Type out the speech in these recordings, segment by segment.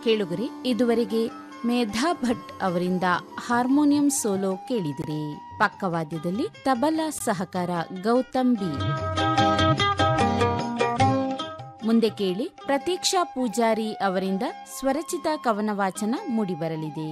ಕೇಳುಗರೆ ಇದುವರೆಗೆ ಮೇಧಾ ಭಟ್ ಅವರಿಂದ ಹಾರ್ಮೋನಿಯಂ ಸೋಲೋ ಕೇಳಿದಿರಿ ಪಕ್ಕವಾದ್ಯದಲ್ಲಿ ತಬಲಾ ಸಹಕಾರ ಗೌತಮ್ ಬಿ ಮುಂದೆ ಕೇಳಿ ಪ್ರತೀಕ್ಷಾ ಪೂಜಾರಿ ಅವರಿಂದ ಸ್ವರಚಿತ ಕವನ ವಾಚನ ಮೂಡಿಬರಲಿದೆ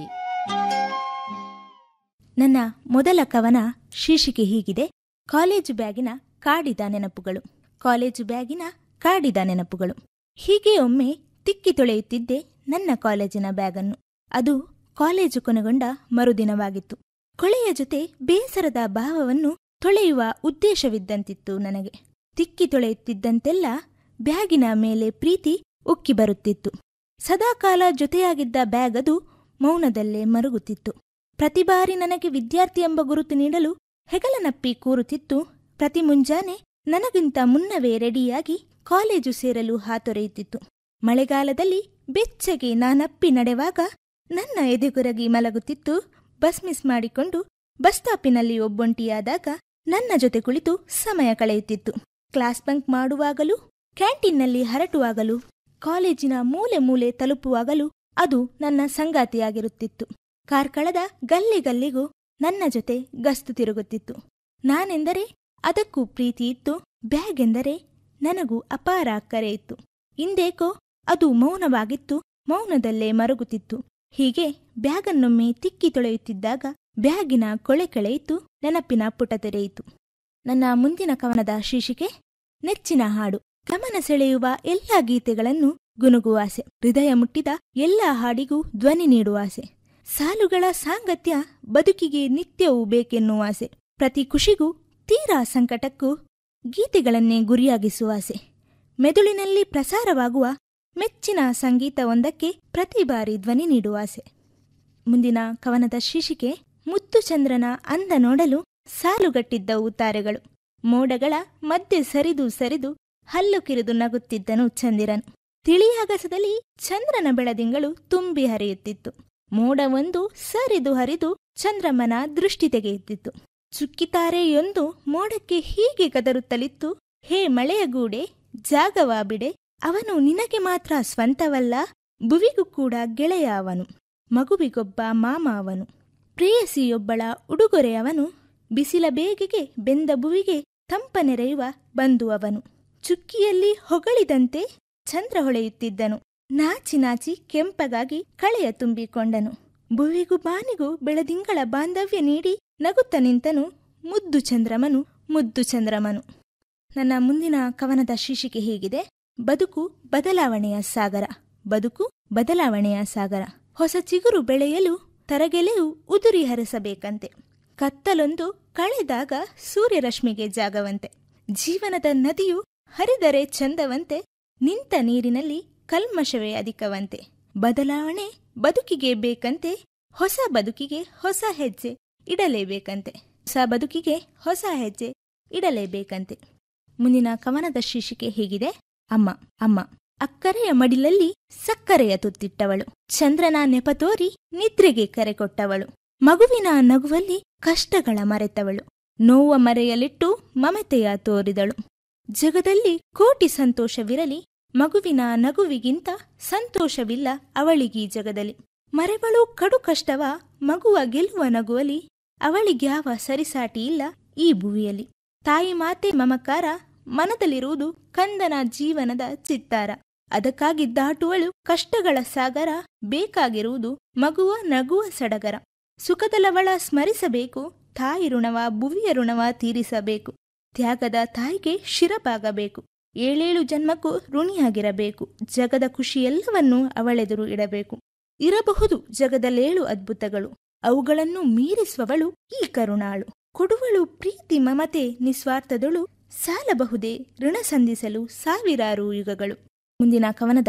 ನನ್ನ ಮೊದಲ ಕವನ ಶೀರ್ಷಿಕೆ ಹೀಗಿದೆ ಕಾಲೇಜು ಬ್ಯಾಗಿನ ಕಾಡಿದ ನೆನಪುಗಳು ಕಾಲೇಜು ಬ್ಯಾಗಿನ ಕಾಡಿದ ನೆನಪುಗಳು ಹೀಗೆ ಒಮ್ಮೆ ತಿಕ್ಕಿ ತೊಳೆಯುತ್ತಿದ್ದೆ ನನ್ನ ಕಾಲೇಜಿನ ಬ್ಯಾಗನ್ನು ಅದು ಕಾಲೇಜು ಕೊನೆಗೊಂಡ ಮರುದಿನವಾಗಿತ್ತು ಕೊಳೆಯ ಜೊತೆ ಬೇಸರದ ಭಾವವನ್ನು ತೊಳೆಯುವ ಉದ್ದೇಶವಿದ್ದಂತಿತ್ತು ನನಗೆ ತಿಕ್ಕಿ ತೊಳೆಯುತ್ತಿದ್ದಂತೆಲ್ಲ ಬ್ಯಾಗಿನ ಮೇಲೆ ಪ್ರೀತಿ ಉಕ್ಕಿ ಬರುತ್ತಿತ್ತು ಸದಾಕಾಲ ಜೊತೆಯಾಗಿದ್ದ ಬ್ಯಾಗ್ ಅದು ಮೌನದಲ್ಲೇ ಮರುಗುತ್ತಿತ್ತು ಪ್ರತಿ ಬಾರಿ ನನಗೆ ವಿದ್ಯಾರ್ಥಿ ಎಂಬ ಗುರುತು ನೀಡಲು ಹೆಗಲನಪ್ಪಿ ಕೂರುತ್ತಿತ್ತು ಪ್ರತಿ ಮುಂಜಾನೆ ನನಗಿಂತ ಮುನ್ನವೇ ರೆಡಿಯಾಗಿ ಕಾಲೇಜು ಸೇರಲು ಹಾತೊರೆಯುತ್ತಿತ್ತು ಮಳೆಗಾಲದಲ್ಲಿ ಬೆಚ್ಚಗೆ ನಾನಪ್ಪಿ ನಡೆವಾಗ ನನ್ನ ಎದೆಗುರಗಿ ಮಲಗುತ್ತಿತ್ತು ಬಸ್ ಮಿಸ್ ಮಾಡಿಕೊಂಡು ಬಸ್ ಸ್ಟಾಪಿನಲ್ಲಿ ಒಬ್ಬೊಂಟಿಯಾದಾಗ ನನ್ನ ಜೊತೆ ಕುಳಿತು ಸಮಯ ಕಳೆಯುತ್ತಿತ್ತು ಕ್ಲಾಸ್ ಬಂಕ್ ಮಾಡುವಾಗಲೂ ಕ್ಯಾಂಟೀನ್ನಲ್ಲಿ ಹರಟುವಾಗಲೂ ಕಾಲೇಜಿನ ಮೂಲೆ ಮೂಲೆ ತಲುಪುವಾಗಲೂ ಅದು ನನ್ನ ಸಂಗಾತಿಯಾಗಿರುತ್ತಿತ್ತು ಕಾರ್ಕಳದ ಗಲ್ಲಿ ಗಲ್ಲಿಗೂ ನನ್ನ ಜೊತೆ ಗಸ್ತು ತಿರುಗುತ್ತಿತ್ತು ನಾನೆಂದರೆ ಅದಕ್ಕೂ ಪ್ರೀತಿ ಇತ್ತು ಬ್ಯಾಗ್ ಎಂದರೆ ನನಗೂ ಅಪಾರ ಅಕ್ಕರೆ ಇತ್ತು ಇಂದೇಕೋ ಅದು ಮೌನವಾಗಿತ್ತು ಮೌನದಲ್ಲೇ ಮರುಗುತ್ತಿತ್ತು ಹೀಗೆ ಬ್ಯಾಗನ್ನೊಮ್ಮೆ ತಿಕ್ಕಿ ತೊಳೆಯುತ್ತಿದ್ದಾಗ ಬ್ಯಾಗಿನ ಕೊಳೆ ಕಳೆಯಿತು ನೆನಪಿನ ಪುಟ ತೆರೆಯಿತು ನನ್ನ ಮುಂದಿನ ಕವನದ ಶೀರ್ಷಿಕೆ ನೆಚ್ಚಿನ ಹಾಡು ಗಮನ ಸೆಳೆಯುವ ಎಲ್ಲಾ ಗೀತೆಗಳನ್ನು ಗುನುಗುವ ಆಸೆ ಹೃದಯ ಮುಟ್ಟಿದ ಎಲ್ಲಾ ಹಾಡಿಗೂ ಧ್ವನಿ ನೀಡುವ ಆಸೆ ಸಾಲುಗಳ ಸಾಂಗತ್ಯ ಬದುಕಿಗೆ ನಿತ್ಯವೂ ಬೇಕೆನ್ನುವ ಆಸೆ ಪ್ರತಿ ಖುಷಿಗೂ ತೀರಾ ಸಂಕಟಕ್ಕೂ ಗೀತೆಗಳನ್ನೇ ಗುರಿಯಾಗಿಸುವ ಆಸೆ ಮೆದುಳಿನಲ್ಲಿ ಪ್ರಸಾರವಾಗುವ ಮೆಚ್ಚಿನ ಸಂಗೀತವೊಂದಕ್ಕೆ ಪ್ರತಿ ಬಾರಿ ಧ್ವನಿ ನೀಡುವ ಆಸೆ ಮುಂದಿನ ಕವನದ ಶೀರ್ಷಿಕೆ ಮುತ್ತು ಚಂದ್ರನ ಅಂದ ನೋಡಲು ಸಾಲುಗಟ್ಟಿದ್ದವು ತಾರೆಗಳು ಮೋಡಗಳ ಮಧ್ಯೆ ಸರಿದು ಸರಿದು ಹಲ್ಲು ಕಿರಿದು ನಗುತ್ತಿದ್ದನು ಚಂದಿರನು ತಿಳಿಯಾಗಸದಲ್ಲಿ ಚಂದ್ರನ ಬೆಳದಿಂಗಳು ತುಂಬಿ ಹರಿಯುತ್ತಿತ್ತು ಮೋಡವೊಂದು ಸರಿದು ಹರಿದು ಚಂದ್ರಮ್ಮನ ದೃಷ್ಟಿ ತೆಗೆಯುತ್ತಿತ್ತು ಚುಕ್ಕಿತಾರೆಯೊಂದು ಮೋಡಕ್ಕೆ ಹೀಗೆ ಗದರುತ್ತಲಿತ್ತು ಹೇ ಮಳೆಯ ಗೂಡೆ ಜಾಗವಾ ಬಿಡೆ ಅವನು ನಿನಗೆ ಮಾತ್ರ ಸ್ವಂತವಲ್ಲ ಭುವಿಗೂ ಕೂಡ ಗೆಳೆಯ ಅವನು ಮಗುವಿಗೊಬ್ಬ ಮಾಮ ಅವನು ಪ್ರೇಯಸಿಯೊಬ್ಬಳ ಉಡುಗೊರೆ ಅವನು ಬಿಸಿಲ ಬೇಗೆಗೆ ಬೆಂದ ಭುವಿಗೆ ತಂಪ ನೆರೆಯುವ ಬಂಧು ಅವನು ಚುಕ್ಕಿಯಲ್ಲಿ ಹೊಗಳಿದಂತೆ ಚಂದ್ರ ಹೊಳೆಯುತ್ತಿದ್ದನು ನಾಚಿ ನಾಚಿ ಕೆಂಪಗಾಗಿ ಕಳೆಯ ತುಂಬಿಕೊಂಡನು ಭುವಿಗೂ ಬಾನಿಗೂ ಬೆಳದಿಂಗಳ ಬಾಂಧವ್ಯ ನೀಡಿ ನಗುತ್ತ ನಿಂತನು ಮುದ್ದು ಚಂದ್ರಮನು ಮುದ್ದು ಚಂದ್ರಮನು ನನ್ನ ಮುಂದಿನ ಕವನದ ಶೀರ್ಷಿಕೆ ಹೀಗಿದೆ ಬದುಕು ಬದಲಾವಣೆಯ ಸಾಗರ ಬದುಕು ಬದಲಾವಣೆಯ ಸಾಗರ ಹೊಸ ಚಿಗುರು ಬೆಳೆಯಲು ತರಗೆಲೆಯು ಉದುರಿ ಹರಿಸಬೇಕಂತೆ ಕತ್ತಲೊಂದು ಕಳೆದಾಗ ಸೂರ್ಯರಶ್ಮಿಗೆ ಜಾಗವಂತೆ ಜೀವನದ ನದಿಯು ಹರಿದರೆ ಚಂದವಂತೆ ನಿಂತ ನೀರಿನಲ್ಲಿ ಕಲ್ಮಶವೇ ಅಧಿಕವಂತೆ ಬದಲಾವಣೆ ಬದುಕಿಗೆ ಬೇಕಂತೆ ಹೊಸ ಬದುಕಿಗೆ ಹೊಸ ಹೆಜ್ಜೆ ಇಡಲೇಬೇಕಂತೆ ಹೊಸ ಬದುಕಿಗೆ ಹೊಸ ಹೆಜ್ಜೆ ಇಡಲೇಬೇಕಂತೆ ಮುಂದಿನ ಕವನದ ಶೀರ್ಷಿಕೆ ಹೀಗಿದೆ ಅಮ್ಮ ಅಮ್ಮ ಅಕ್ಕರೆಯ ಮಡಿಲಲ್ಲಿ ಸಕ್ಕರೆಯ ತುತ್ತಿಟ್ಟವಳು ಚಂದ್ರನ ನೆಪ ತೋರಿ ನಿದ್ರೆಗೆ ಕರೆ ಕೊಟ್ಟವಳು ಮಗುವಿನ ನಗುವಲ್ಲಿ ಕಷ್ಟಗಳ ಮರೆತವಳು ನೋವ ಮರೆಯಲಿಟ್ಟು ಮಮತೆಯ ತೋರಿದಳು ಜಗದಲ್ಲಿ ಕೋಟಿ ಸಂತೋಷವಿರಲಿ ಮಗುವಿನ ನಗುವಿಗಿಂತ ಸಂತೋಷವಿಲ್ಲ ಅವಳಿಗೀ ಜಗದಲ್ಲಿ ಮರೆಗಳು ಕಡು ಕಷ್ಟವ ಮಗುವ ಗೆಲ್ಲುವ ನಗುವಲಿ ಅವಳಿಗ್ಯಾವ ಸರಿಸಾಟಿ ಇಲ್ಲ ಈ ಭುವಿಯಲ್ಲಿ ತಾಯಿ ಮಾತೆ ಮಮಕಾರ ಮನದಲ್ಲಿರುವುದು ಕಂದನ ಜೀವನದ ಚಿತ್ತಾರ ಅದಕ್ಕಾಗಿ ದಾಟುವಳು ಕಷ್ಟಗಳ ಸಾಗರ ಬೇಕಾಗಿರುವುದು ಮಗುವ ನಗುವ ಸಡಗರ ಸುಖದಲವಳ ಸ್ಮರಿಸಬೇಕು ತಾಯಿ ಋಣವ ಭುವಿಯ ಋಣವ ತೀರಿಸಬೇಕು ತ್ಯಾಗದ ತಾಯಿಗೆ ಶಿರಬಾಗಬೇಕು ಏಳೇಳು ಜನ್ಮಕ್ಕೂ ಋಣಿಯಾಗಿರಬೇಕು ಜಗದ ಖುಷಿಯೆಲ್ಲವನ್ನೂ ಅವಳೆದುರು ಇಡಬೇಕು ಇರಬಹುದು ಜಗದಲ್ಲೇಳು ಅದ್ಭುತಗಳು ಅವುಗಳನ್ನು ಮೀರಿಸುವವಳು ಈ ಕರುಣಾಳು ಕೊಡುವಳು ಪ್ರೀತಿ ಮಮತೆ ನಿಸ್ವಾರ್ಥದಳು ಸಾಲಬಹುದೇ ಋಣ ಸಂಧಿಸಲು ಸಾವಿರಾರು ಯುಗಗಳು ಮುಂದಿನ ಕವನದ